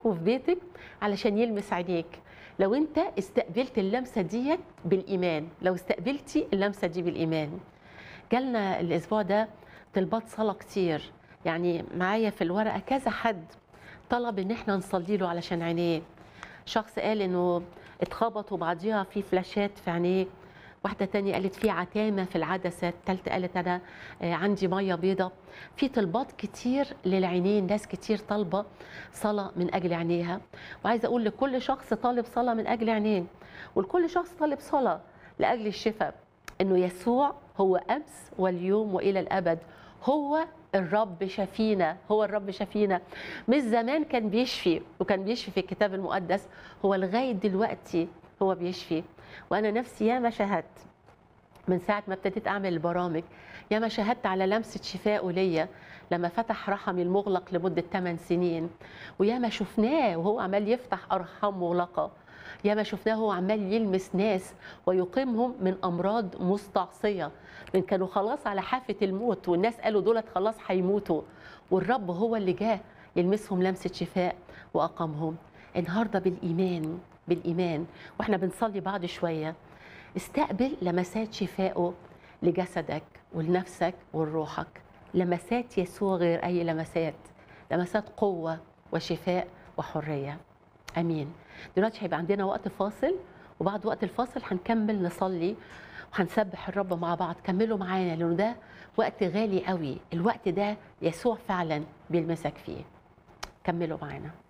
وفي بيتك علشان يلمس عينيك لو انت استقبلت اللمسه ديت بالايمان لو استقبلتي اللمسه دي بالايمان جالنا الاسبوع ده طلبات صلاه كتير يعني معايا في الورقه كذا حد طلب ان احنا نصلي له علشان عينيه شخص قال انه اتخبطوا بعضيها في فلاشات في عينيه واحده تانية قالت في عتامه في العدسه الثالثه قالت انا آه، عندي ميه بيضة في طلبات كتير للعينين ناس كتير طالبه صلاه من اجل عينيها وعايزه اقول لكل شخص طالب صلاه من اجل عينين ولكل شخص طالب صلاه لاجل الشفاء انه يسوع هو امس واليوم والى الابد هو الرب شفينا هو الرب شفينا مش زمان كان بيشفي وكان بيشفي في الكتاب المقدس هو لغايه دلوقتي هو بيشفي وانا نفسي ياما شهدت من ساعه ما ابتديت اعمل البرامج ياما شهدت على لمسه شفائه ليا لما فتح رحمي المغلق لمده 8 سنين وياما شفناه وهو عمال يفتح ارحام مغلقه ياما شفناه هو عمال يلمس ناس ويقيمهم من امراض مستعصيه من كانوا خلاص على حافه الموت والناس قالوا دولت خلاص هيموتوا والرب هو اللي جه يلمسهم لمسه شفاء واقامهم النهارده بالايمان بالايمان واحنا بنصلي بعد شويه استقبل لمسات شفائه لجسدك ولنفسك ولروحك لمسات يسوع غير اي لمسات لمسات قوه وشفاء وحريه امين دلوقتي هيبقى عندنا وقت فاصل وبعد وقت الفاصل هنكمل نصلي وهنسبح الرب مع بعض كملوا معانا لانه ده وقت غالي قوي الوقت ده يسوع فعلا بيلمسك فيه كملوا معانا